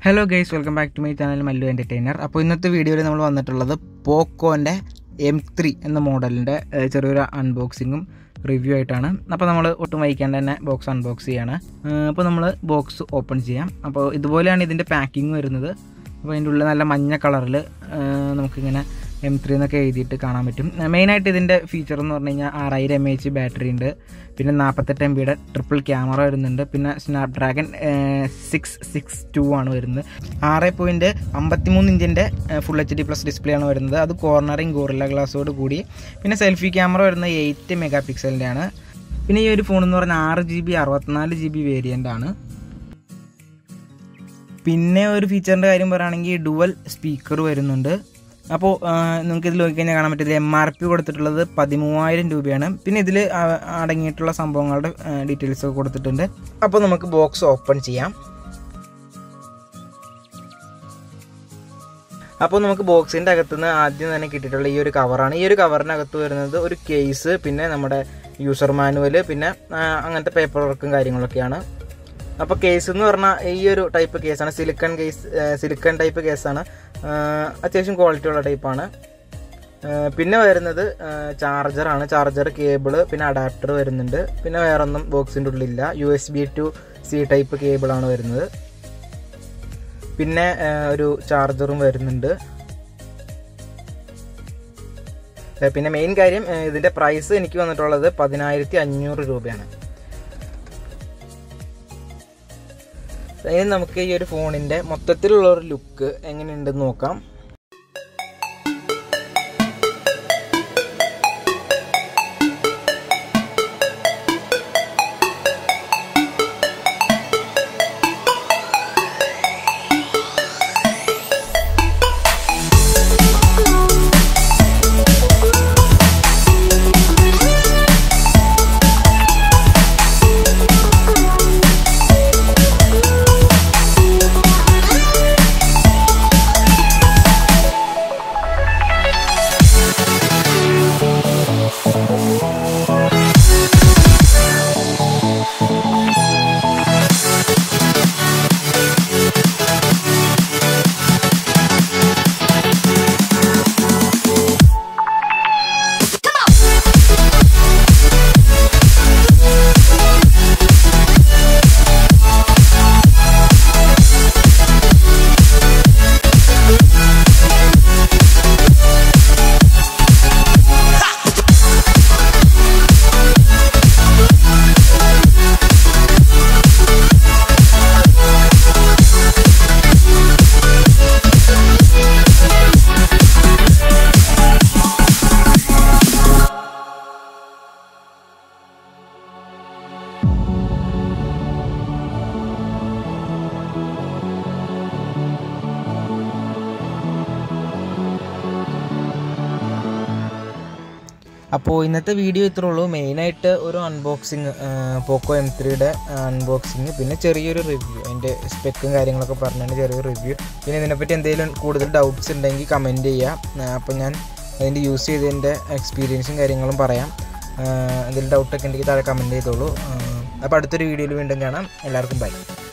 hello guys welcome back to my channel Mallu entertainer അപ്പോൾ ഇന്നത്തെ വീഡിയോയിൽ നമ്മൾ വന്നിട്ടുള്ളത് പോക്കോൻ്റെ എം ത്രീ എന്ന മോഡലിൻ്റെ ഏഹ്, ചെറിയൊരു അൺബോക്സിങ്ങും റിവ്യൂ ആയിട്ടാണ് അപ്പോൾ നമ്മൾ ഒട്ടും വൈകാണ്ട് തന്നെ ബോക്സ് അൺബോക്സ് ചെയ്യാണ് ഏഹ്, അപ്പോൾ നമ്മൾ ബോക്സ് ഓപ്പൺ ചെയ്യാം അപ്പോൾ ഇതുപോലെയാണ് ഇതിൻ്റെ പാക്കിംഗ് വരുന്നത് അപ്പോൾ അതിൻ്റെ ഉള്ളിൽ നല്ല മഞ്ഞ കളറിൽ നമുക്കിങ്ങനെ എം ത്രീ എന്നൊക്കെ എഴുതിയിട്ട് കാണാൻ പറ്റും മെയിനായിട്ട് ഇതിൻ്റെ ഫീച്ചർ എന്ന് പറഞ്ഞു കഴിഞ്ഞാൽ ആറായിരം എം എച്ച് ബാറ്ററി ഉണ്ട് പിന്നെ നാൽപ്പത്തെട്ട് എം ബിയുടെ ട്രിപ്പിൾ ക്യാമറ വരുന്നുണ്ട് പിന്നെ സ്നാപ്ഡ്രാഗൺ സിക്സ് സിക്സ് ടു ആണ് വരുന്നത് ആറ് പോയിൻറ്റ് അമ്പത്തിമൂന്ന് ഇഞ്ചിൻ്റെ full H D plus display ആണ് വരുന്നത് അത് കോർണറിങ് ഗോറില്ല ഗ്ലാസോട് കൂടി പിന്നെ സെൽഫി ക്യാമറ വരുന്നത് എയ്റ്റ് മെഗാ പിക്സലിൻ്റെ ആണ് പിന്നെ ഈ ഒരു ഫോൺ എന്ന് പറഞ്ഞാൽ ആറ് ജി ബി അറുപത്തിനാല് ജി ബി വേരിയൻ്റ് ആണ് പിന്നെ ഒരു ഫീച്ചറിൻ്റെ കാര്യം പറയുകയാണെങ്കിൽ ഡുവൽ സ്പീക്കർ വരുന്നുണ്ട് അപ്പോൾ നിങ്ങൾക്ക് ഇതിൽ നോക്കിക്കഴിഞ്ഞാൽ കാണാൻ പറ്റും എം ആർ പി കൊടുത്തിട്ടുള്ളത് പതിമൂവായിരം രൂപയാണ് പിന്നെ ഇതിൽ അടങ്ങിയിട്ടുള്ള സംഭവങ്ങളുടെ ഡീറ്റെയിൽസ് ഒക്കെ കൊടുത്തിട്ടുണ്ട് അപ്പോൾ നമുക്ക് ബോക്സ് ഓപ്പൺ ചെയ്യാം അപ്പോൾ നമുക്ക് ബോക്സിൻ്റെ അകത്തുനിന്ന് ആദ്യം തന്നെ കിട്ടിയിട്ടുള്ള ഈ ഒരു കവറാണ് ഈ ഒരു കവറിനകത്ത് വരുന്നത് ഒരു കേസ് പിന്നെ നമ്മുടെ യൂസർ മാനുവൽ പിന്നെ ആ, അങ്ങനത്തെ പേപ്പർ വർക്കും കാര്യങ്ങളൊക്കെയാണ് അപ്പോൾ കേസ് എന്ന് പറഞ്ഞാൽ ഈ ഒരു ടൈപ്പ് കേസാണ് സിലിക്കൺ കേസ് സിലിക്കൺ ടൈപ്പ് കേസാണ് അത്യാവശ്യം ക്വാളിറ്റി ഉള്ള ടൈപ്പാണ് പിന്നെ വരുന്നത് ചാർജറാണ് ചാർജർ കേബിള് പിന്നെ അഡാപ്റ്റർ വരുന്നുണ്ട് പിന്നെ വേറൊന്നും ബോക്സിൻ്റെ ഉള്ളിലില്ല U S B to C type കേബിളാണ് വരുന്നത് പിന്നെ ആ, ഒരു ചാർജറും വരുന്നുണ്ട് ഏ, പിന്നെ മെയിൻ കാര്യം ഏ, ഇതിന്റെ പ്രൈസ് എനിക്ക് വന്നിട്ടുള്ളത് പതിനായിരത്തി അഞ്ഞൂറ് രൂപയാണ് ഇനി നമുക്ക് ഈ ഒരു ഫോണിന്റെ മൊത്തത്തിലുള്ള ഒരു ലുക്ക് എങ്ങനെയുണ്ടെന്ന് നോക്കാം അപ്പോൾ ഇന്നത്തെ വീഡിയോ ഇത്രേ ഉള്ളൂ മെയിനായിട്ട് ഒരു അൺബോക്സിങ് പോക്കോ എം ത്രീയുടെ അൺബോക്സിങ് പിന്നെ ചെറിയൊരു റിവ്യൂ അതിൻ്റെ സ്പെക്കും കാര്യങ്ങളൊക്കെ പറഞ്ഞതിന് ചെറിയൊരു റിവ്യൂ പിന്നെ ഇതിനെപ്പറ്റി എന്തെങ്കിലും കൂടുതൽ ഡൗട്ട്സ് ഉണ്ടെങ്കിൽ കമൻറ്റ് ചെയ്യുക അപ്പോൾ ഞാൻ അതിൻ്റെ യൂസ് ചെയ്തതിൻ്റെ എക്സ്പീരിയൻസും കാര്യങ്ങളും പറയാം ആ, എന്തെങ്കിലും ഡൗട്ടൊക്കെ ഉണ്ടെങ്കിൽ താഴെ കമൻറ്റ് ചെയ്തോളൂ ആ, അപ്പോൾ അടുത്തൊരു വീഡിയോയിൽ വീണ്ടും കാണാം എല്ലാവർക്കും ബൈ